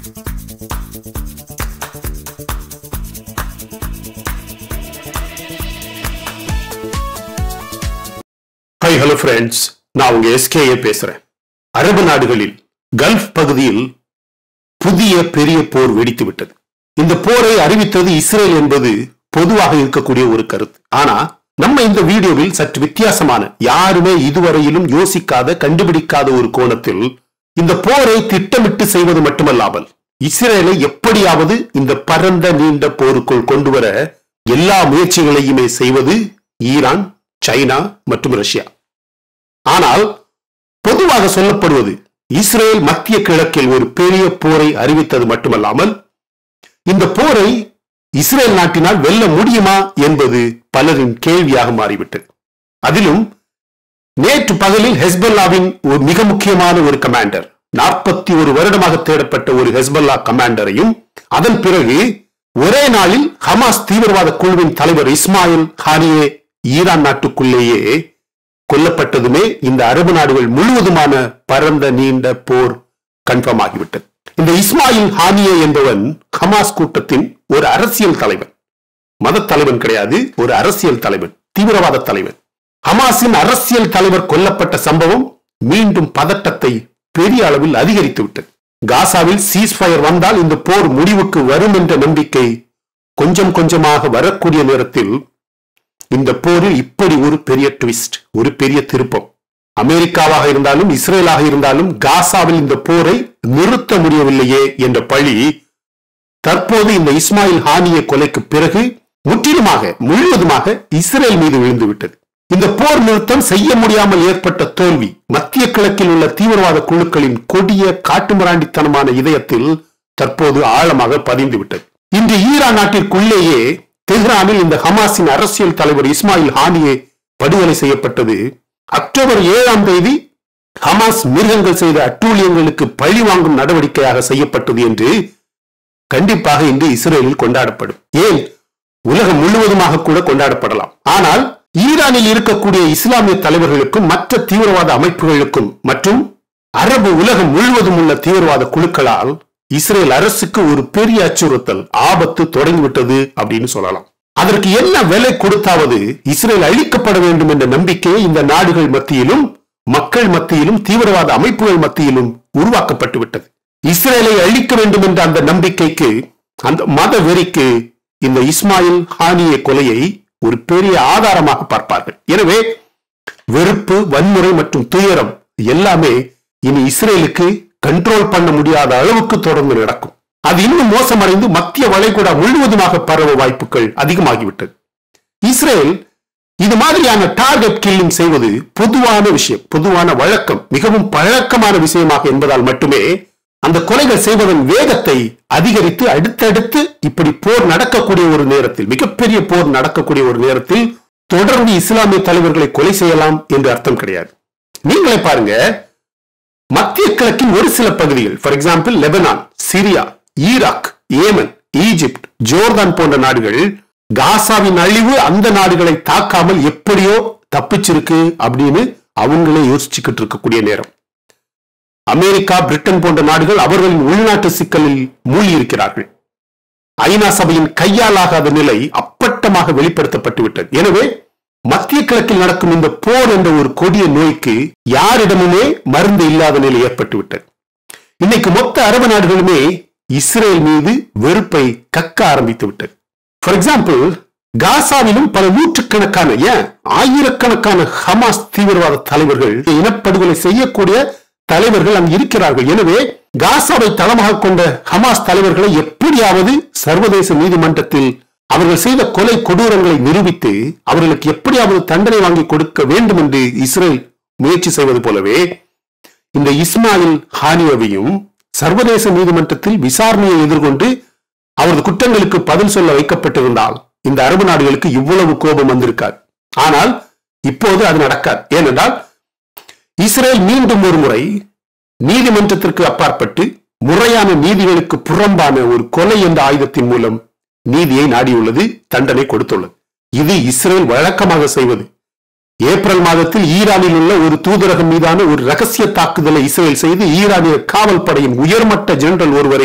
high hello friends நான் உங்க SKA பேசுறேன் அரபு நாடுகளில் கல்ஃப் பகுதியில் புதிய பெரிய போர் வெடித்து விட்டது இந்த போரை அறிவித்தது இஸ்ரேல் என்பது பொதுவாக இருக்கக்கூடிய ஒரு கருத்து ஆனா நம்ம இந்த வீடியோவில் சற்று வித்தியாசமான யாருமே இதுவரையிலும் யோசிக்காத கண்டுபிடிக்காத ஒரு கோணத்தில் இந்த போரை திட்டமிட்டு செய்வது மட்டுமல்லாமல் இஸ்ரேலை எப்படியாவது இந்த பரந்த நீண்ட போருக்குள் கொண்டு வர எல்லா முயற்சிகளையுமே செய்வது ஈரான் சைனா மற்றும் ரஷ்யா ஆனால் பொதுவாக சொல்லப்படுவது இஸ்ரேல் மத்திய கிழக்கில் ஒரு பெரிய போரை அறிவித்தது மட்டுமல்லாமல் இந்த போரை இஸ்ரேல் நாட்டினால் வெல்ல முடியுமா என்பது பலரின் கேள்வியாக மாறிவிட்டது அதிலும் நேற்று பகலில் ஹெஸ்பல்லாவின் ஒரு மிக முக்கியமான ஒரு கமாண்டர் நாற்பத்தி ஒரு வருடமாக தேடப்பட்ட ஒரு ஹெஸ்பல்லா கமாண்டரையும் அதன் பிறகு ஒரே நாளில் ஹமாஸ் தீவிரவாத குழுவின் தலைவர் இஸ்மாயில் ஹானியே ஈரான் நாட்டுக்குள்ளேயே கொல்லப்பட்டதுமே இந்த அரபு நாடுகள் முழுவதுமான பரந்த நீண்ட போர் கன்ஃபார்ம் ஆகிவிட்டது இந்த இஸ்மாயில் ஹானியே என்பவன் ஹமாஸ் கூட்டத்தின் ஒரு அரசியல் தலைவன் மத தலைவன் கிடையாது ஒரு அரசியல் தலைவன் தீவிரவாத தலைவன் ஹமாஸின் அரசியல் தலைவர் கொல்லப்பட்ட சம்பவம் மீண்டும் பதட்டத்தை பெரிய அளவில் அதிகரித்து விட்டது காசாவில் சீஸ்ஃபயர் வந்தால் இந்த போர் முடிவுக்கு வரும் என்ற நம்பிக்கை கொஞ்சம் கொஞ்சமாக வரக்கூடிய நேரத்தில் இந்த போரில் இப்படி ஒரு பெரிய ட்விஸ்ட் ஒரு பெரிய திருப்பம் அமெரிக்காவாக இருந்தாலும் இஸ்ரேலாக இருந்தாலும் காசாவில் இந்த போரை நிறுத்த முடியவில்லையே என்ற பழி தற்போது இந்த இஸ்மாயில் ஹானிய கொலைக்கு பிறகு முற்றிலுமாக முழுவதுமாக இஸ்ரேல் மீது விழுந்து விட்டது இந்த போர் நிறுத்தம் செய்ய முடியாமல் ஏற்பட்ட தோல்வி மத்திய கிழக்கில் உள்ள தீவிரவாத குழுக்களின் கொடிய காட்டுமிராண்டித்தனமான இதயத்தில் தற்போது ஆழமாக பதிந்து விட்டது இன்று ஈரான் நாட்டிற்குள்ளேயே தெஹ்ரானில் இந்த ஹமாஸின் அரசியல் தலைவர் இஸ்மாயில் ஹானியே படுகொலை செய்யப்பட்டது அக்டோபர் ஏழாம் தேதி ஹமாஸ் மிருகங்கள் செய்த அட்டூழியங்களுக்கு பழி வாங்கும் நடவடிக்கையாக செய்யப்பட்டது என்று கண்டிப்பாக இன்று இஸ்ரேலில் கொண்டாடப்படும் ஏன் உலகம் முழுவதுமாக கூட கொண்டாடப்படலாம் ஆனால் ஈரானில் இருக்கக்கூடிய இஸ்லாமிய தலைவர்களுக்கும் மற்ற தீவிரவாத அமைப்புகளுக்கும் மற்றும் அரபு உலகம் முழுவதும் உள்ள தீவிரவாத குழுக்களால் இஸ்ரேல் அரசுக்கு ஒரு பெரிய அச்சுறுத்தல் ஆபத்து தொடங்கிவிட்டது அப்படின்னு சொல்லலாம் அதற்கு என்ன விலை கொடுத்தாவது இஸ்ரேல் அழிக்கப்பட வேண்டும் என்ற நம்பிக்கையை இந்த நாடுகள் மத்தியிலும் மக்கள் மத்தியிலும் தீவிரவாத அமைப்புகள் மத்தியிலும் உருவாக்கப்பட்டு விட்டது இஸ்ரேலை அழிக்க வேண்டும் என்ற அந்த நம்பிக்கைக்கு அந்த மத வெறிக்கு இந்த இஸ்மாயில் ஹானிய கொலையை ஒரு பெரிய ஆதாரமாக பார்ப்பார்கள் எனவே வெறுப்பு வன்முறை மற்றும் துயரம் எல்லாமே இனி இஸ்ரேலுக்கு கண்ட்ரோல் பண்ண முடியாத அளவுக்கு தொடர்ந்து நடக்கும் அது இன்னும் மோசமடைந்து மத்திய வளைகுடா முழுவதுமாக பரவ வாய்ப்புகள் அதிகமாகிவிட்டது இஸ்ரேல் இது மாதிரியான டார்கெட் கில்லிங் செய்வது பொதுவான விஷயம் பொதுவான வழக்கம் மிகவும் பழக்கமான விஷயமாக என்பதால் மட்டுமே அந்த கொலைகள் செய்வதன் வேகத்தை அதிகரித்து அடுத்தடுத்து இப்படி போர் நடக்கக்கூடிய ஒரு நேரத்தில் மிகப்பெரிய போர் நடக்கக்கூடிய ஒரு நேரத்தில் தொடர்ந்து இஸ்லாமிய தலைவர்களை கொலை செய்யலாம் என்று அர்த்தம் கிடையாது நீங்களே பாருங்க மத்திய கிழக்கின் ஒரு சில பகுதிகள் for example Lebanon Syria Iraq Yemen Egypt Jordan போன்ற நாடுகள் காசாவின் அழிவு அந்த நாடுகளை தாக்காமல் எப்படியோ தப்பிச்சிருக்கு அப்படின்னு அவங்களே யோசிச்சுக்கிட்டு இருக்கக்கூடிய நேரம் அமெரிக்கா பிரிட்டன் போன்ற நாடுகள் அவர்களின் உள்நாட்டு சிக்கலில் மூழ்கி இருக்கிறார்கள் ஐநா சபையின் கையாலாகாத நிலை அப்பட்டமாக வெளிப்படுத்தப்பட்டு விட்டது எனவே மத்திய கிழக்கில் நடக்கும் இந்த போர் என்ற ஒரு கொடிய நோய்க்கு யாரிடமுமே மருந்து இல்லாத நிலை ஏற்பட்டு விட்டது இன்னைக்கு மொத்த அரபு நாடுகளுமே இஸ்ரேல் மீது வெறுப்பை கக்க ஆரம்பித்து விட்டது ஃபார் எக்ஸாம்பிள் காசாவிலும் பல நூற்றுக்கணக்கான ஏன் ஆயிரக்கணக்கான ஹமாஸ் தீவிரவாத தலைவர்கள் இனப்படுகொலை செய்யக்கூடிய தலைவர்கள் அங்கு இருக்கிறார்கள் எனவே காசாவை தளமாக கொண்ட ஹமாஸ் தலைவர்களை எப்படியாவது சர்வதேச நீதிமன்றத்தில் அவர்கள் செய்த கொலை கொடூரங்களை நிரூபித்து அவர்களுக்கு எப்படியாவது தண்டனை வாங்கி கொடுக்க வேண்டும் என்று இஸ்ரேல் முயற்சி செய்வது போலவே இந்த இஸ்மாயில் ஹானியவையும் சர்வதேச நீதிமன்றத்தில் விசாரணையை எதிர்கொண்டு அவரது குற்றங்களுக்கு பதில் சொல்ல வைக்கப்பட்டிருந்தால் இந்த அரபு நாடுகளுக்கு இவ்வளவு கோபம் வந்திருக்காது ஆனால் இப்போது அது நடக்காது ஏனென்றால் இஸ்ரேல் மீண்டும் ஒரு முறை நீதிமன்றத்திற்கு அப்பாற்பட்டு முறையான நீதிகளுக்கு புறம்பான ஒரு கொலை என்ற ஆயுதத்தின் மூலம் நீதியை நாடியுள்ளது தண்டனை கொடுத்துள்ளது இது இஸ்ரேல் வழக்கமாக செய்வது ஏப்ரல் மாதத்தில் ஈரானில் உள்ள ஒரு தூதரகம் மீதான ஒரு ரகசிய தாக்குதலை இஸ்ரேல் செய்து ஈரானிய காவல் படையின் உயர்மட்ட ஜெனரல் ஒருவரை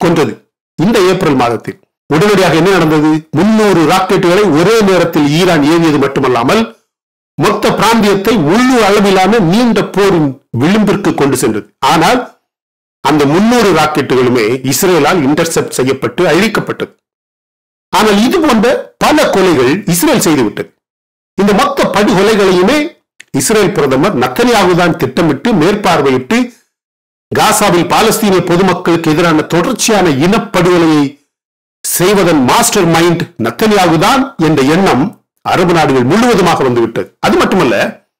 கொன்றது இந்த ஏப்ரல் மாதத்தில் உடனடியாக என்ன நடந்தது முன்னூறு ராக்கெட்டுகளை ஒரே நேரத்தில் ஈரான் ஏவியது மட்டுமல்லாமல் மொத்த பிராந்தியத்தை முழு அளவிலான நீண்ட போரின் விளிம்பிற்கு கொண்டு சென்றது ஆனால் அந்த முன்னூறு ராக்கெட்டுகளுமே இஸ்ரேலால் இன்டர்செப்ட் செய்யப்பட்டு அழிக்கப்பட்டது ஆனால் இது போன்ற பல கொலைகள் இஸ்ரேல் செய்துவிட்டது இந்த மொத்த படுகொலைகளையுமே இஸ்ரேல் பிரதமர் நத்தனியாகு தான் திட்டமிட்டு மேற்பார்வையிட்டு காசாவில் பாலஸ்தீனிய பொதுமக்களுக்கு எதிரான தொடர்ச்சியான இனப்படுகொலையை செய்வதன் மாஸ்டர் மைண்ட் நத்தனியாகு தான் என்ற எண்ணம் அரபு நாடுகள் முழுவதுமாக வந்துவிட்டது அது மட்டுமல்ல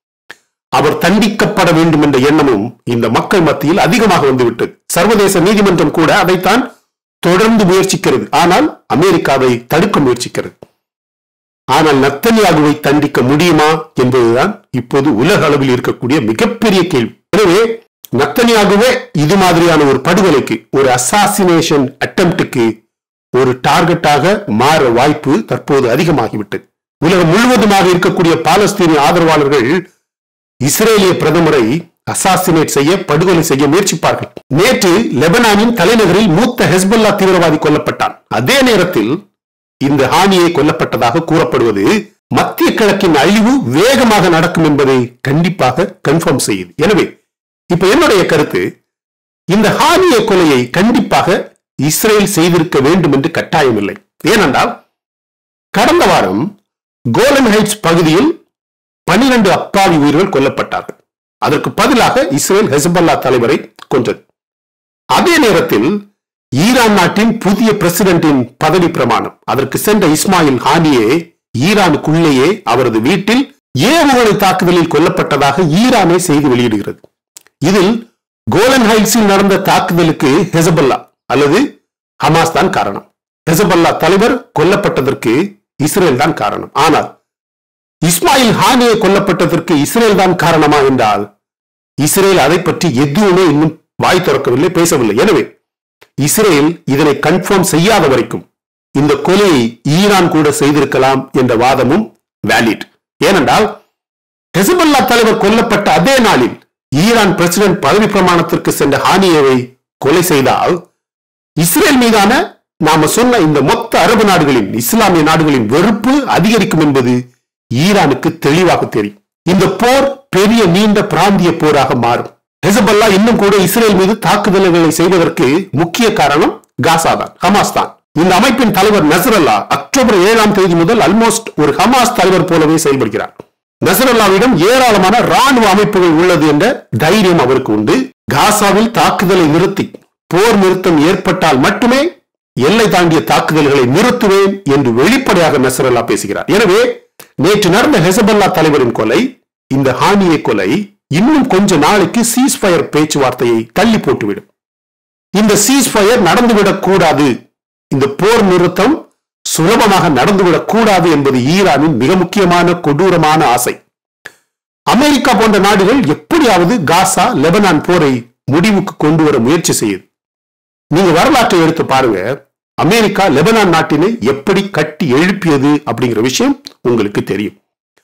அவர் தண்டிக்கப்பட வேண்டும் என்ற எண்ணமும் இந்த மக்கள் மத்தியில் அதிகமாக வந்துவிட்டது சர்வதேச நீதிமன்றம் கூட அதைத்தான் தொடர்ந்து முயற்சிக்கிறது ஆனால் அமெரிக்காவை தடுக்க முயற்சிக்கிறது ஆனால் நத்தனியாகுவை தண்டிக்க முடியுமா என்பதுதான் இப்போது உலக அளவில் இருக்கக்கூடிய மிகப்பெரிய கேள்வி எனவே நத்தனியாகுவே இது மாதிரியான ஒரு படுகொலைக்கு ஒரு அசாசினேஷன் அட்டம்ப்டுக்கு ஒரு டார்கெட்டாக மாற வாய்ப்பு தற்போது அதிகமாகிவிட்டது உலகம் முழுவதுமாக இருக்கக்கூடிய பாலஸ்தீனிய ஆதரவாளர்கள் இஸ்ரேலிய பிரதமரை அசாசினேட் செய்ய படுகொலை செய்ய முயற்சிப்பார்கள் நேற்று லெபனானின் தலைநகரில் மூத்த ஹெஸ்பல்லா தீவிரவாதி கொல்லப்பட்டான் அதே நேரத்தில் இந்த ஹானியை கொல்லப்பட்டதாக கூறப்படுவது மத்திய கிழக்கின் அழிவு வேகமாக நடக்கும் என்பதை கண்டிப்பாக கன்ஃபார்ம் செய்யுது எனவே இப்ப என்னுடைய கருத்து இந்த ஹானிய கொலையை கண்டிப்பாக இஸ்ரேல் செய்திருக்க வேண்டும் என்று கட்டாயம் இல்லை ஏனென்றால் கடந்த வாரம் கோலன் ஹைட்ஸ் பகுதியில் பனிரெண்டு அப்பாவி உயிர்கள் கொல்லப்பட்டார்கள் அதற்கு பதிலாக இஸ்ரேல் ஹெசபல்லா தலைவரை கொன்றது அதே நேரத்தில் ஈரான் நாட்டின் புதிய பிரசிடென்டின் பதவி பிரமாணம் அதற்கு சென்ற இஸ்மாயில் ஹானியே ஈரானுக்குள்ளேயே அவரது வீட்டில் ஏவுகணை தாக்குதலில் கொல்லப்பட்டதாக ஈரானே செய்தி வெளியிடுகிறது இதில் கோலன் ஹைட்ஸில் நடந்த தாக்குதலுக்கு ஹெசபல்லா அல்லது ஹமாஸ் தான் காரணம் ஹெசபல்லா தலைவர் கொல்லப்பட்டதற்கு இஸ்ரேல் தான் காரணம் ஆனால் இஸ்மாயில் ஹானியை கொல்லப்பட்டதற்கு இஸ்ரேல் தான் காரணமா என்றால் இஸ்ரேல் அதை பற்றி எதுவுமே இன்னும் வாய் திறக்கவில்லை பேசவில்லை எனவே இஸ்ரேல் இதனை கன்ஃபார்ம் செய்யாத வரைக்கும் இந்த கொலையை ஈரான் கூட செய்திருக்கலாம் என்ற வாதமும் வேலிட் ஏனென்றால் ஹெசபல்லா தலைவர் கொல்லப்பட்ட அதே நாளில் ஈரான் பிரசிடென்ட் பதவி பிரமாணத்திற்கு சென்ற ஹானியவை கொலை செய்தால் இஸ்ரேல் மீதான நாம சொன்ன இந்த மொத்த அரபு நாடுகளின் இஸ்லாமிய நாடுகளின் வெறுப்பு அதிகரிக்கும் என்பது ஈரானுக்கு தெளிவாக தெரியும் இந்த போர் பெரிய நீண்ட பிராந்திய போராக மாறும் ஹெசபல்லா இன்னும் கூட இஸ்ரேல் மீது தாக்குதல்களை செய்வதற்கு முக்கிய காரணம் காசா தான் ஹமாஸ் தான் இந்த அமைப்பின் தலைவர் நசரல்லா அக்டோபர் ஏழாம் தேதி முதல் ஆல்மோஸ்ட் ஒரு ஹமாஸ் தலைவர் போலவே செயல்படுகிறார் நசரல்லாவிடம் ஏராளமான ராணுவ அமைப்புகள் உள்ளது என்ற தைரியம் அவருக்கு உண்டு காசாவில் தாக்குதலை நிறுத்தி போர் நிறுத்தம் ஏற்பட்டால் மட்டுமே எல்லை தாண்டிய தாக்குதல்களை நிறுத்துவேன் என்று வெளிப்படையாக நசரல்லா பேசுகிறார் எனவே நேற்று நடந்த ஹெசபல்லா தலைவரின் கொலை இந்த ஹானிய கொலை இன்னும் கொஞ்ச நாளைக்கு சீஸ்பயர் பேச்சுவார்த்தையை தள்ளி போட்டுவிடும் இந்த சீஸ்பயர் நடந்துவிடக் கூடாது இந்த போர் நிறுத்தம் சுலபமாக நடந்துவிடக் கூடாது என்பது ஈரானின் மிக முக்கியமான கொடூரமான ஆசை அமெரிக்கா போன்ற நாடுகள் எப்படியாவது காசா லெபனான் போரை முடிவுக்கு கொண்டு வர முயற்சி செய்யுது நீங்க வரலாற்றை எடுத்து பாருங்க அமெரிக்கா லெபனான் நாட்டினை எப்படி கட்டி எழுப்பியது அப்படிங்கிற விஷயம் உங்களுக்கு தெரியும்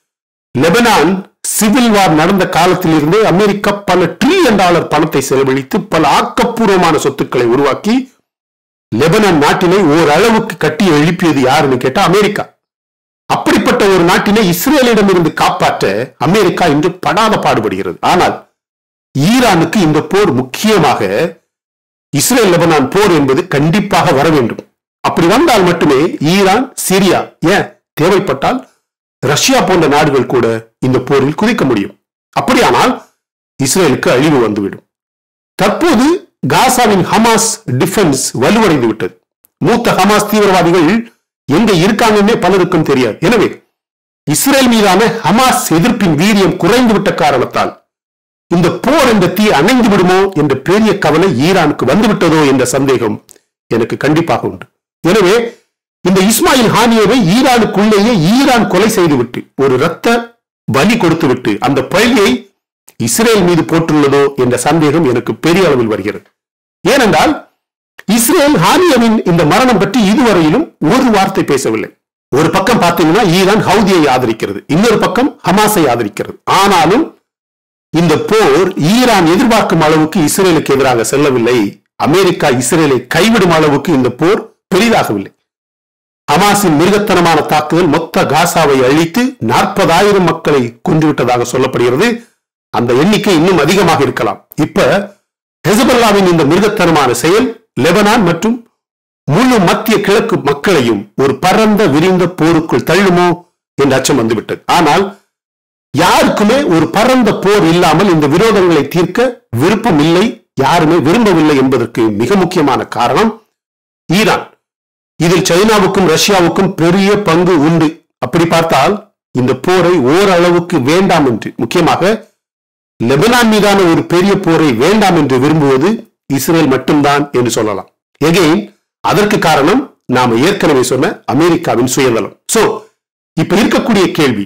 லெபனான் சிவில் வார் நடந்த காலத்திலிருந்தே அமெரிக்கா பல ட்ரில்லியன் டாலர் பணத்தை செலவழித்து பல ஆக்கப்பூர்வமான சொத்துக்களை உருவாக்கி லெபனான் நாட்டினை ஓரளவுக்கு கட்டி எழுப்பியது யாருன்னு கேட்டா அமெரிக்கா அப்படிப்பட்ட ஒரு நாட்டினை இஸ்ரேலிடமிருந்து காப்பாற்ற அமெரிக்கா இன்று படாத பாடுபடுகிறது ஆனால் ஈரானுக்கு இந்த போர் முக்கியமாக இஸ்ரேல் லெபனான் போர் என்பது கண்டிப்பாக வர வேண்டும் அப்படி வந்தால் மட்டுமே ஈரான் சிரியா ஏன் தேவைப்பட்டால் ரஷ்யா போன்ற நாடுகள் கூட இந்த போரில் குதிக்க முடியும் அப்படியானால் இஸ்ரேலுக்கு அழிவு வந்துவிடும் தற்போது காசாவின் ஹமாஸ் டிஃபென்ஸ் வலுவடைந்து விட்டது மூத்த ஹமாஸ் தீவிரவாதிகள் எங்க இருக்காங்கன்னே பலருக்கும் தெரியாது எனவே இஸ்ரேல் மீதான ஹமாஸ் எதிர்ப்பின் வீரியம் குறைந்து விட்ட காரணத்தால் இந்த போர் என்ற தீ அணைந்து விடுமோ என்ற பெரிய கவலை ஈரானுக்கு வந்துவிட்டதோ என்ற சந்தேகம் எனக்கு கண்டிப்பாக உண்டு எனவே இந்த இஸ்மாயில் ஹானியவை ஈரானுக்குள்ளேயே ஈரான் கொலை செய்துவிட்டு ஒரு இரத்த பலி கொடுத்துவிட்டு அந்த பழியை இஸ்ரேல் மீது போட்டுள்ளதோ என்ற சந்தேகம் எனக்கு பெரிய அளவில் வருகிறது ஏனென்றால் இஸ்ரேல் ஹானியவின் இந்த மரணம் பற்றி இதுவரையிலும் ஒரு வார்த்தை பேசவில்லை ஒரு பக்கம் பார்த்தீங்கன்னா ஈரான் ஹவுதியை ஆதரிக்கிறது இன்னொரு பக்கம் ஹமாஸை ஆதரிக்கிறது ஆனாலும் இந்த போர் ஈரான் எதிர்பார்க்கும் அளவுக்கு இஸ்ரேலுக்கு எதிராக செல்லவில்லை அமெரிக்கா இஸ்ரேலை கைவிடும் அளவுக்கு இந்த போர் பெரிதாகவில்லை ஹமாஸின் மிருகத்தனமான தாக்குதல் மொத்த காசாவை அழித்து நாற்பதாயிரம் மக்களை கொன்றுவிட்டதாக சொல்லப்படுகிறது அந்த எண்ணிக்கை இன்னும் அதிகமாக இருக்கலாம் இப்ப ஹெசபல்லாவின் இந்த மிருகத்தனமான செயல் லெபனான் மற்றும் முழு மத்திய கிழக்கு மக்களையும் ஒரு பரந்த விரிந்த போருக்குள் தள்ளுமோ என்ற அச்சம் வந்துவிட்டது ஆனால் யாருக்குமே ஒரு பரந்த போர் இல்லாமல் இந்த விரோதங்களை தீர்க்க விருப்பம் இல்லை யாருமே விரும்பவில்லை என்பதற்கு மிக முக்கியமான காரணம் ஈரான் இதில் சைனாவுக்கும் ரஷ்யாவுக்கும் பெரிய பங்கு உண்டு அப்படி பார்த்தால் இந்த போரை ஓரளவுக்கு வேண்டாம் என்று முக்கியமாக லெபனான் மீதான ஒரு பெரிய போரை வேண்டாம் என்று விரும்புவது இஸ்ரேல் மட்டும்தான் என்று சொல்லலாம் எகெயின் அதற்கு காரணம் நாம ஏற்கனவே சொன்ன அமெரிக்காவின் சுயநலம் சோ இப்ப இருக்கக்கூடிய கேள்வி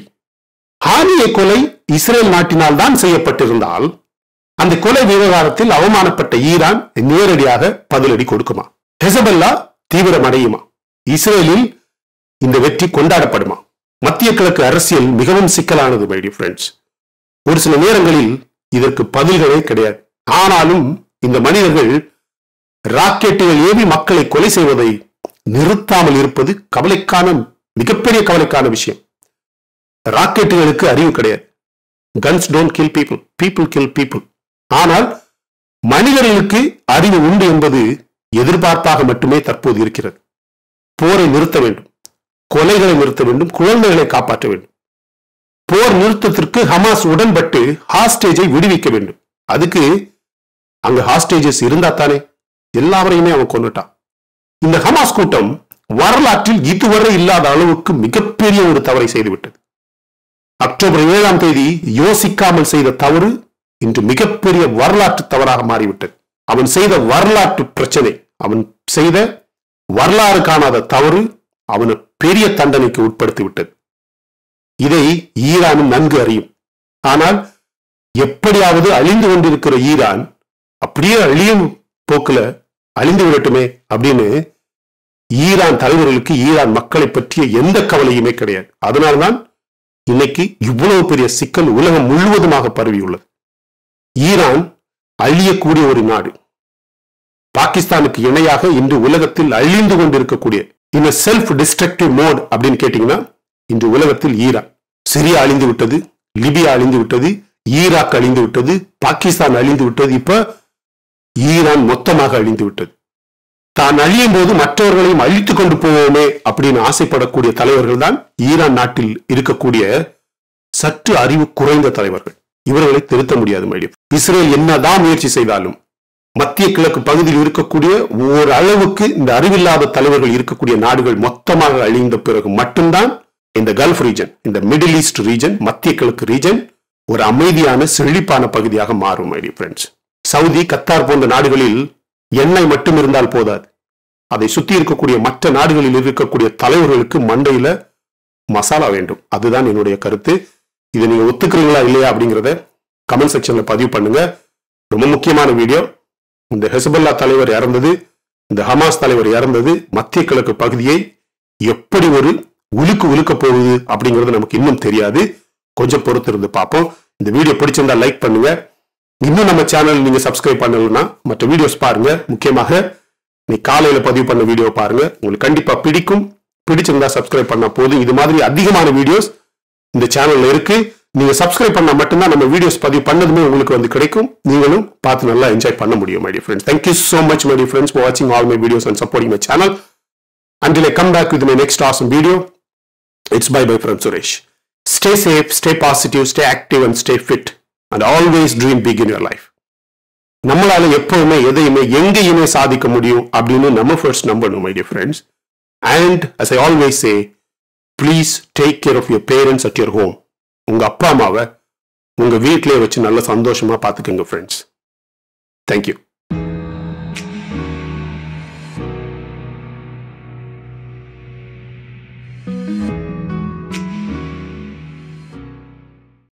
ஹானிய கொலை இஸ்ரேல் நாட்டினால் தான் செய்யப்பட்டிருந்தால் அந்த கொலை விவகாரத்தில் அவமானப்பட்ட ஈரான் நேரடியாக பதிலடி கொடுக்குமா ஹெசபல்லா தீவிரமடையுமா இஸ்ரேலில் இந்த வெற்றி கொண்டாடப்படுமா மத்திய கிழக்கு அரசியல் மிகவும் சிக்கலானது மை ஃப்ரெண்ட்ஸ் ஒரு சில நேரங்களில் இதற்கு பதில்களே கிடையாது ஆனாலும் இந்த மனிதர்கள் ராக்கெட்டுகள் ஏவி மக்களை கொலை செய்வதை நிறுத்தாமல் இருப்பது கவலைக்கான மிகப்பெரிய கவலைக்கான விஷயம் ராக்கெட்டுகளுக்கு அறிவு கிடையாது guns don't kill people people kill people ஆனால் மனிதர்களுக்கு அறிவு உண்டு என்பது எதிர்பார்ப்பாக மட்டுமே தற்போது இருக்கிறது போரை நிறுத்த வேண்டும் கொலைகளை நிறுத்த வேண்டும் குழந்தைகளை காப்பாற்ற வேண்டும் போர் நிறுத்தத்திற்கு ஹமாஸ் உடன்பட்டு ஹாஸ்டேஜை விடுவிக்க வேண்டும் அதுக்கு அங்க ஹாஸ்டேஜஸ் இருந்தா தானே எல்லாவரையுமே அவன் கொண்டுட்டான் இந்த ஹமாஸ் கூட்டம் வரலாற்றில் இதுவரை இல்லாத அளவுக்கு மிகப்பெரிய ஒரு தவறை செய்துவிட்டது அக்டோபர் ஏழாம் தேதி யோசிக்காமல் செய்த தவறு இன்று மிகப்பெரிய வரலாற்று தவறாக மாறிவிட்டது அவன் செய்த வரலாற்று பிரச்சனை அவன் செய்த வரலாறு காணாத தவறு அவனை பெரிய தண்டனைக்கு உட்படுத்தி விட்டது இதை ஈரானும் நன்கு அறியும் ஆனால் எப்படியாவது அழிந்து கொண்டிருக்கிற ஈரான் அப்படியே அழியும் போக்குல அழிந்து விடட்டுமே அப்படின்னு ஈரான் தலைவர்களுக்கு ஈரான் மக்களை பற்றிய எந்த கவலையுமே கிடையாது அதனால்தான் இன்னைக்கு இவ்வளவு பெரிய சிக்கல் உலகம் முழுவதுமாக பரவியுள்ளது ஈரான் அழியக்கூடிய ஒரு நாடு பாகிஸ்தானுக்கு இணையாக இன்று உலகத்தில் அழிந்து கொண்டிருக்கக்கூடிய இந்த செல்ஃப் டிஸ்ட்ரக்டிவ் மோட் அப்படின்னு கேட்டீங்கன்னா இன்று உலகத்தில் ஈரான் சிரியா அழிந்து விட்டது லிபியா அழிந்து விட்டது ஈராக் அழிந்து விட்டது பாகிஸ்தான் அழிந்து விட்டது இப்ப ஈரான் மொத்தமாக அழிந்து விட்டது தான் அழியும் போது மற்றவர்களையும் அழித்துக் கொண்டு போவோமே அப்படின்னு ஆசைப்படக்கூடிய தலைவர்கள் தான் ஈரான் நாட்டில் இருக்கக்கூடிய சற்று அறிவு குறைந்த தலைவர்கள் இவர்களை திருத்த முடியாது மைடியம் இஸ்ரேல் என்னதான் முயற்சி செய்தாலும் மத்திய கிழக்கு பகுதியில் இருக்கக்கூடிய ஒரு அளவுக்கு இந்த அறிவில்லாத தலைவர்கள் இருக்கக்கூடிய நாடுகள் மொத்தமாக அழிந்த பிறகு மட்டும்தான் இந்த கல்ஃப் ரீஜன் இந்த மிடில் ஈஸ்ட் ரீஜன் மத்திய கிழக்கு ரீஜன் ஒரு அமைதியான செழிப்பான பகுதியாக மாறும் மைடி ஃப்ரெண்ட்ஸ் சவுதி கத்தார் போன்ற நாடுகளில் எண்ணெய் மட்டும் இருந்தால் போதாது அதை சுத்தி இருக்கக்கூடிய மற்ற நாடுகளில் இருக்கக்கூடிய தலைவர்களுக்கு மண்டையில மசாலா வேண்டும் அதுதான் என்னுடைய கருத்து இதை நீங்க ஒத்துக்கிறீங்களா இல்லையா அப்படிங்கிறத கமெண்ட் செக்ஷன்ல பதிவு பண்ணுங்க ரொம்ப முக்கியமான வீடியோ இந்த ஹெசபல்லா தலைவர் இறந்தது இந்த ஹமாஸ் தலைவர் இறந்தது மத்திய கிழக்கு பகுதியை எப்படி ஒரு உலுக்கு உலுக்க போகுது அப்படிங்கிறது நமக்கு இன்னும் தெரியாது கொஞ்சம் பொறுத்து இருந்து பார்ப்போம் இந்த வீடியோ பிடிச்சிருந்தா லைக் பண்ணுங்க இன்னும் நம்ம சேனல் நீங்க சப்ஸ்கிரைப் பண்ணலன்னா மற்ற வீடியோஸ் பாருங்க முக்கியமாக நீ காலையில பதிவு பண்ண வீடியோ பாருங்க உங்களுக்கு கண்டிப்பா பிடிக்கும் பிடிச்சிருந்தா சப்ஸ்கிரைப் பண்ணா போதும் இது மாதிரி அதிகமான வீடியோஸ் இந்த சேனல்ல இருக்கு நீங்க சப்ஸ்கிரைப் பண்ணா மட்டும்தான் நம்ம வீடியோஸ் பதிவு பண்ணதுமே உங்களுக்கு வந்து கிடைக்கும் நீங்களும் பார்த்து நல்லா என்ஜாய் பண்ண முடியும் my dear friends thank you so much my dear friends for watching all my videos and supporting my channel until I come back with my next awesome video it's bye bye from Suresh stay safe stay positive stay active and stay fit and always dream big in your life நம்மளால எப்பவுமே எதையுமே எங்கேயுமே சாதிக்க முடியும் அப்படின்னு நம்ம first நம்பணும் my dear friends and as I always say please take care of your parents at your home உங்க அப்பா அம்மாவை உங்க வீட்டிலே வச்சு நல்ல சந்தோஷமா பார்த்துக்கோங்க ஃப்ரெண்ட்ஸ் தேங்க்யூ